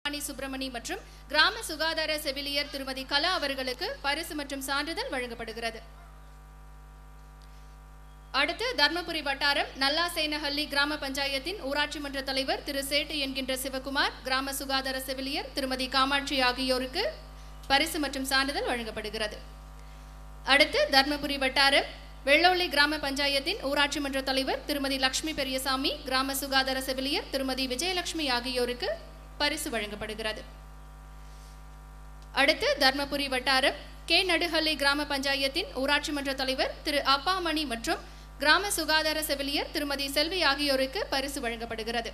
ராணி சுப்பிரமணி மற்றும் கிராம சுகாதார செவிலியர் திருமதி கலா அவர்களுக்கு பரிசு மற்றும் சான்றிதழ் வழங்கப்படுகிறது அடுத்து தர்மபுரி வட்டாரம் நல்லாசேனஹள்ளி கிராம பஞ்சாயத்தின் ஊராட்சி மன்ற தலைவர் திரு சேட்டு என்கின்ற சிவகுமார் கிராம சுகாதார செவிலியர் திருமதி காமாட்சி ஆகியோருக்கு பரிசு மற்றும் சான்றிதழ் வழங்கப்படுகிறது அடுத்து தர்மபுரி வட்டாரம் வெள்ளோள்ளி கிராம பஞ்சாயத்தின் ஊராட்சி மன்ற தலைவர் திருமதி லட்சுமி பெரியசாமி கிராம சுகாதார செவிலியர் திருமதி விஜயலட்சுமி ஆகியோருக்கு பரிசு வழங்கப்படுகிறது அடுத்து தர்மபுரி வட்டாரம் கே நடுஹள்ளி கிராம பஞ்சாயத்தின் ஊராட்சி மன்ற தலைவர் திரு அப்பாமணி மற்றும் கிராம சுகாதார செவிலியர் திருமதி செல்வி ஆகியோருக்கு பரிசு வழங்கப்படுகிறது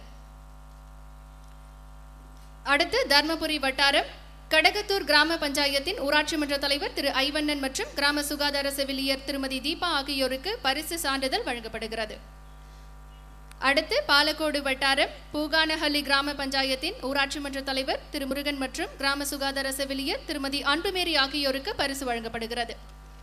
அடுத்து தர்மபுரி வட்டாரம் கடகத்தூர் கிராம பஞ்சாயத்தின் ஊராட்சி மன்ற தலைவர் திரு ஐவண்ணன் மற்றும் கிராம சுகாதார செவிலியர் திருமதி தீபா ஆகியோருக்கு பரிசு சான்றிதழ் வழங்கப்படுகிறது அடுத்து பாலக்கோடு வட்டாரம் பூகானஹள்ளி கிராம பஞ்சாயத்தின் ஊராட்சி மன்ற தலைவர் திரு முருகன் மற்றும் கிராம சுகாதார செவிலியர் திருமதி அன்புமேரி ஆகியோருக்கு பரிசு வழங்கப்படுகிறது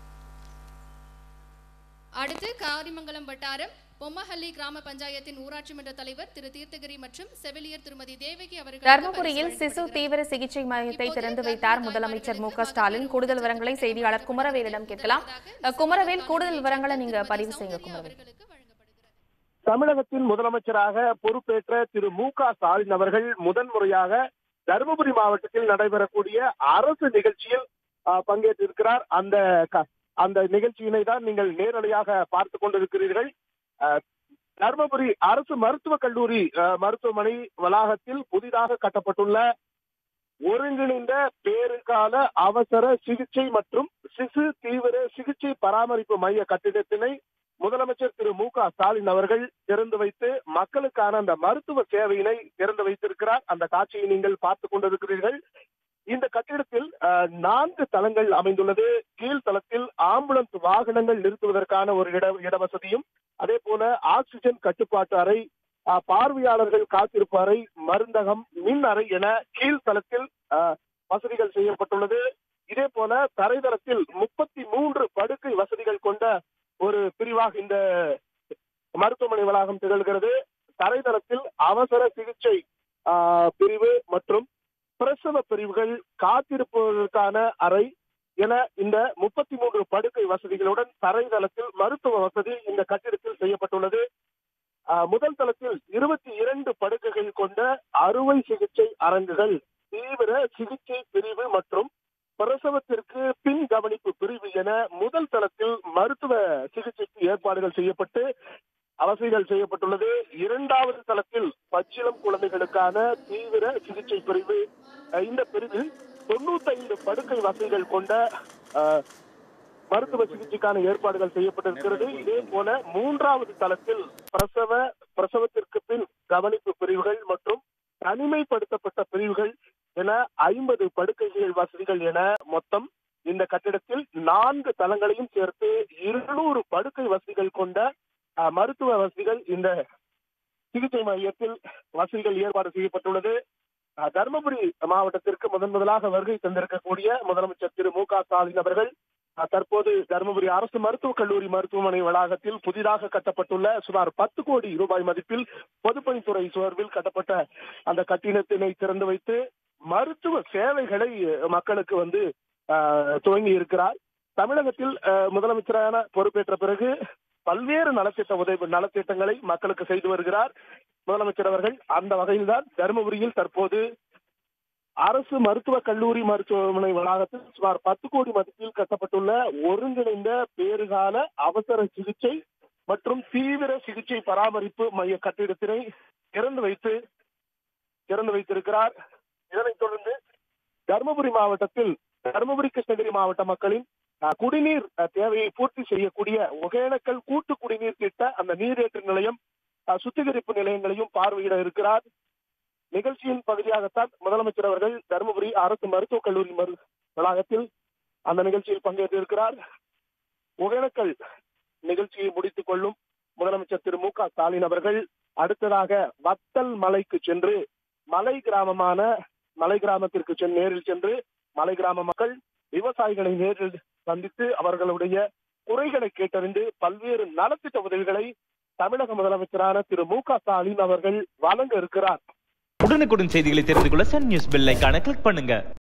அடுத்து காரிமங்கலம் வட்டாரம் பொம்மஹள்ளி கிராம பஞ்சாயத்தின் ஊராட்சி மன்ற தலைவர் திரு தீர்த்தகிரி மற்றும் செவிலியர் திருமதி தேவகி அவர்களுக்கு தருமபுரியில் பரிசு சிசு வழங்கப்படுகிறது. தீவிர சிகிச்சை மையத்தை திறந்து வைத்தார் முதலமைச்சர் மு க ஸ்டாலின் கூடுதல் விவரங்களை செய்தியாளர் குமரவேலிடம் கேட்கலாம் அஹ், குமரவேல் கூடுதல் விவரங்களை நீங்க பதிவு செய்யுங்க குமரவேல் அவர்களுக்கு வழங்கப்படுகிறது. தமிழகத்தின் முதலமைச்சராக பொறுப்பேற்ற திரு மு க ஸ்டாலின் அவர்கள் முதன்முறையாக தருமபுரி மாவட்டத்தில் நடைபெறக்கூடிய அரசு நிகழ்ச்சியில் ஆஹ், பங்கேற்றிருக்கிறார் அந்த க- அந்த நிகழ்ச்சியினை தான் நீங்கள் நேரடியாக பார்த்து கொண்டிருக்கிறீர்கள் ஆஹ், தருமபுரி அரசு மருத்துவக் கல்லூரி ஆஹ், மருத்துவமனை வளாகத்தில் புதிதாக கட்டப்பட்டுள்ள ஒருங்கிணைந்த பேறுகால அவசர சிகிச்சை மற்றும் சிசு தீவிர சிகிச்சை பராமரிப்பு மைய கட்டிடத்தினை முதலமைச்சர் திரு மு க ஸ்டாலின் அவர்கள் திறந்து வைத்து மக்களுக்கான அந்த மருத்துவ சேவையினை திறந்து வைத்திருக்கிறார் அந்த காட்சியை நீங்கள் பார்த்து கொண்டிருக்கிறீர்கள் இந்த கட்டிடத்தில் அஹ், நான்கு தளங்கள் அமைந்துள்ளது கீழ்த்தளத்தில் ஆம்புலன்ஸ் வாகனங்கள் நிறுத்துவதற்கான ஒரு இட இடவசதியும் அதே போல ஆக்சிஜன் கட்டுப்பாட்டு அறை அஹ், பார்வையாளர்கள் காத்திருப்பு அறை மருந்தகம் மின் அறை என கீழ்த்தளத்தில் அஹ், வசதிகள் செய்யப்பட்டுள்ளது இதே போல தரைதளத்தில் முப்பத்தி மூன்று படுக்கை வசதிகள் கொண்ட ஒரு பிரிவாக இந்த மருத்துவமனை வளாகம் திகழ்கிறது தரைதளத்தில் அவசர சிகிச்சை ஆஹ், பிரிவு மற்றும் பிரசவ பிரிவுகள் காத்திருப்பதற்கான அறை என இந்த முப்பத்தி மூன்று படுக்கை வசதிகளுடன் தரைதளத்தில் மருத்துவ வசதி இந்த கட்டிடத்தில் செய்யப்பட்டுள்ளது ஆஹ், முதல் தளத்தில் இருபத்தி இரண்டு படுக்கைகள் கொண்ட அறுவை சிகிச்சை அரங்குகள் தீவிர சிகிச்சை பிரிவு மற்றும் பிரசவத்திற்கு பின் கவனிப்பு பிரிவு என முதல் தளத்தில் மருத்துவ சிகிச்சைக்கு ஏற்பாடுகள் செய்யப்பட்டு அவசதிகள் செய்யப்பட்டுள்ளது இரண்டாவது தளத்தில் பச்சிளம் குழந்தைகளுக்கான தீவிர சிகிச்சை பிரிவு அஹ், இந்த பிரிவில் தொண்ணூத்தைந்து படுக்கை வசதிகள் கொண்ட அஹ், மருத்துவ சிகிச்சைக்கான ஏற்பாடுகள் செய்யப்பட்டிருக்கிறது இதே போல மூன்றாவது தளத்தில் பிரசவ பிரசவத்திற்கு பின் கவனிப்பு பிரிவுகள் மற்றும் தனிமைப்படுத்தப்பட்ட பிரிவுகள் என ஐம்பது படுக்கைகள் வசதிகள் என மொத்தம் இந்த கட்டிடத்தில் நான்கு தளங்களையும் சேர்த்து இருநூறு படுக்கை வசதிகள் கொண்ட அஹ், மருத்துவ வசதிகள் இந்த சிகிச்சை மையத்தில் வசதிகள் ஏற்பாடு செய்யப்பட்டுள்ளது அஹ், தருமபுரி மாவட்டத்திற்கு முதன் முதலாக வருகை தந்திருக்கக்கூடிய முதலமைச்சர் திரு மு க ஸ்டாலின் அவர்கள் அஹ், தற்போது தருமபுரி அரசு மருத்துவக் கல்லூரி மருத்துவமனை வளாகத்தில் புதிதாக கட்டப்பட்டுள்ள சுமார் பத்து கோடி ரூபாய் மதிப்பில் பொதுப்பணித்துறை சார்பில் கட்டப்பட்ட அந்த கட்டிடத்தினை திறந்து வைத்து மருத்துவ சேவைகளை மக்களுக்கு வந்து அஹ், துவங்கி இருக்கிறார் தமிழகத்தில் அஹ், முதலமைச்சரான பொறுப்பேற்ற பிறகு பல்வேறு நலத்திட்ட உதவி நலத்திட்டங்களை மக்களுக்கு செய்து வருகிறார் முதலமைச்சர் அவர்கள் அந்த வகையில்தான் தருமபுரியில் தற்போது அரசு மருத்துவக் கல்லூரி மருத்துவமனை வளாகத்தில் சுமார் பத்து கோடி மதிப்பில் கட்டப்பட்டுள்ள ஒருங்கிணைந்த பேறுகால அவசர சிகிச்சை மற்றும் தீவிர சிகிச்சை பராமரிப்பு மைய கட்டிடத்தினை திறந்து வைத்து திறந்து வைத்திருக்கிறார் இதனைத் தொடர்ந்து தருமபுரி மாவட்டத்தில் தருமபுரி கிருஷ்ணகிரி மாவட்ட மக்களின் அஹ், குடிநீர் அஹ், தேவையை பூர்த்தி செய்யக்கூடிய ஒகேனக்கல் கூட்டு குடிநீர் திட்ட அந்த நீரேற்று நிலையம் அஹ், சுத்திகரிப்பு நிலையங்களையும் பார்வையிட இருக்கிறார் நிகழ்ச்சியின் பகுதியாகத்தான் முதலமைச்சர் அவர்கள் தருமபுரி அரசு மருத்துவக் கல்லூரி மரு வளாகத்தில் அந்த நிகழ்ச்சியில் பங்கேற்றிருக்கிறார் ஒகேனக்கல் நிகழ்ச்சியை முடித்துக் கொள்ளும் முதலமைச்சர் திரு மு க ஸ்டாலின் அவர்கள் அடுத்ததாக வத்தல் மலைக்கு சென்று மலை கிராமமான மலை கிராமத்திற்கு சென்று நேரில் சென்று மலை கிராம மக்கள் விவசாயிகளை நேரில் சந்தித்து அவர்களுடைய குறைகளை கேட்டறிந்து பல்வேறு நலத்திட்ட உதவிகளை தமிழக முதலமைச்சரான திரு மு க ஸ்டாலின் அவர்கள் வழங்க இருக்கிறார் உடனுக்குடன் செய்திகளை தெரிந்து கொள்ள சன் நியூஸ் பெல் ஐகானை கிளிக் பண்ணுங்க